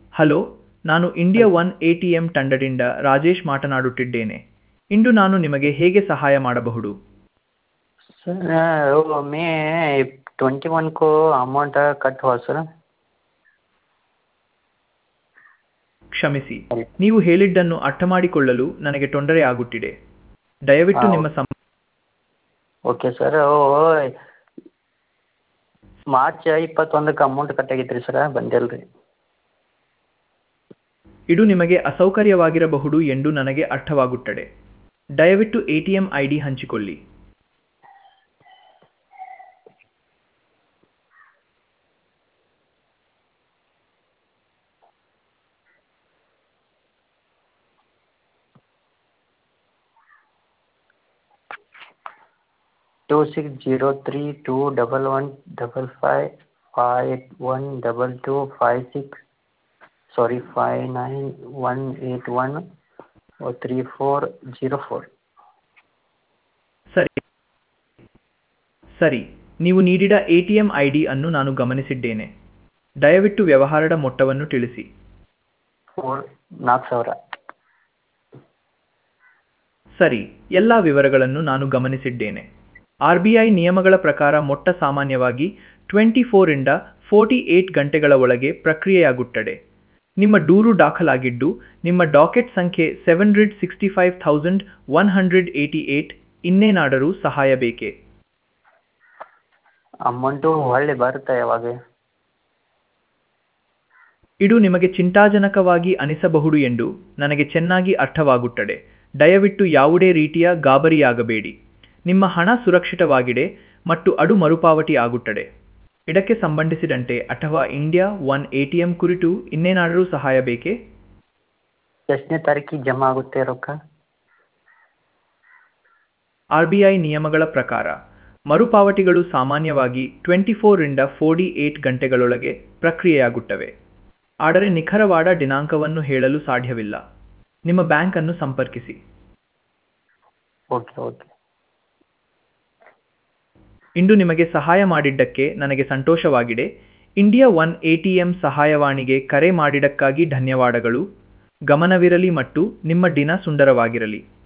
Hello ನಾನು India one A T M ತಂಡದಿಂದ ರಾಜೇಶ್ ಮಾತನಾಡುತ್ತಿದ್ದೇನೆ ಇಂದು ನಾನು ನಿಮಗೆ ಹೇಗೆ ಸಹಾಯ ಮಾಡಬಹುದು सर वो मैं ट्वेंटी वन को अमाउंट कट हुआ सर ಕ್ಷಮಿಸಿ ನೀವು ಹೇಳಿದ್ದನ್ನು ಅರ್ಥಮಾಡಿಕೊಳ್ಳಲು ನನಗೆ ತೊಂದರೆಯಾಗುತ್ತಿದೆ ದಯವಿಟ್ಟು ಹಾ. ನಿಮ್ಮ ಸಂ ಓಕೆ ಸರ್ ಓ ಮಾರ್ಚ್ ಇಪ್ಪತ್ತೊಂದಕ್ಕೆ ಅಮೌಂಟ್ ಕಟ್ ಆಗೈತೆ ರೀ ಸರ ಬಂದಿಲ್ಲ ರೀ ಇದು ನಿಮಗೆ ಅಸೌಕರ್ಯವಾಗಿರಬಹುದು ಎಂದು ನನಗೆ ಅರ್ಥವಾಗುತ್ತದೆ ದಯವಿಟ್ಟು A T M I D ಹಂಚಿಕೊಳ್ಳಿ two six zero three two double one double five five one double two five six sorry five nine one eight one three four zero four ಸರಿ ಸರಿ ನೀವು ನೀಡಿದ A T M I D ಅನ್ನು ನಾನು ಗಮನಿಸಿದ್ದೇನೆ ದಯವಿಟ್ಟು ವ್ಯವಹಾರದ ಮೊತ್ತವನ್ನು ತಿಳಿಸಿ ಫೋರ್ ನಾಲ್ಕು ಸಾವಿರ ಸರಿ ಎಲ್ಲ ವಿವರಗಳನ್ನು ನಾನು ಗಮನಿಸಿದ್ದೇನೆ ಆರ್ ಬಿ ಐ ನಿಯಮಗಳ ಪ್ರಕಾರ ಮೊಟ್ಟ ಸಾಮಾನ್ಯವಾಗಿ ಟ್ವೆಂಟಿ ಫೋರಿಂದ ಫೋರ್ಟಿ ಏಟ್ ಗಂಟೆಗಳ ಒಳಗೆ ಪ್ರಕ್ರಿಯೆಯಾಗುತ್ತದೆ ನಿಮ್ಮ ದೂರು ದಾಖಲಾಗಿದ್ದು ನಿಮ್ಮ ಡಾಕೆಟ್ ಸಂಖ್ಯೆ seven hundred sixty five thousand one hundred eighty eight ಇನ್ನೇನಾದರೂ ಸಹಾಯ ಬೇಕೇ ಅಮೌಂಟು ಹೊಳ್ಳಿ ಬರುತ್ತೆ ಯಾವಾಗ ಇದು ನಿಮಗೆ ಚಿಂತಾಜನಕವಾಗಿ ಅನಿಸಬಹುದು ಎಂದು ನನಗೆ ಚೆನ್ನಾಗಿ ಅರ್ಥವಾಗುತ್ತದೆ ದಯವಿಟ್ಟು ಯಾವುದೇ ರೀತಿಯ ಗಾಬರಿಯಾಗಬೇಡಿ ನಿಮ್ಮ ಹಣ ಸುರಕ್ಷಿತವಾಗಿದೆ ಮತ್ತು ಅದು ಮರುಪಾವತಿ ಆಗುತ್ತದೆ ಇದಕ್ಕೆ ಸಂಬಂಧಿಸಿದಂತೆ ಅಥವಾ India one A T M ಕುರಿತು ಇನ್ನೇನಾದರೂ ಸಹಾಯ ಬೇಕೇ ಎಷ್ಟನೇ ತಾರೀಕಿಗೆ ಜಮಾ ಆಗುತ್ತೆ ರೊಕ್ಕ ಆರ್ ಬಿ ಐ ನಿಯಮಗಳ ಪ್ರಕಾರ ಮರುಪಾವತಿಗಳು ಸಾಮಾನ್ಯವಾಗಿ ಟ್ವೆಂಟಿ ಫೋರಿಂದ ಫೋರ್ಟಿ ಏಟ್ ಗಂಟೆಗಳೊಳಗೆ ಪ್ರಕ್ರಿಯೆಯಾಗುತ್ತವೆ ಆದರೆ ನಿಖರವಾದ ದಿನಾಂಕವನ್ನು ಹೇಳಲು ಸಾಧ್ಯವಿಲ್ಲ ನಿಮ್ಮ ಬ್ಯಾಂಕ್ ಅನ್ನು ಸಂಪರ್ಕಿಸಿ ಓಕೆ ಓಕೆ ಇಂದು ನಿಮಗೆ ಸಹಾಯ ಮಾಡಿದ್ದಕ್ಕೆ ನನಗೆ ಸಂತೋಷವಾಗಿದೆ India one A T M ಸಹಾಯವಾಣಿಗೆ ಕರೆ ಮಾಡಿದ್ದಕ್ಕಾಗಿ ಧನ್ಯವಾದಗಳು ಗಮನವಿರಲಿ ಮತ್ತು ನಿಮ್ಮ ದಿನ ಸುಂದರವಾಗಿರಲಿ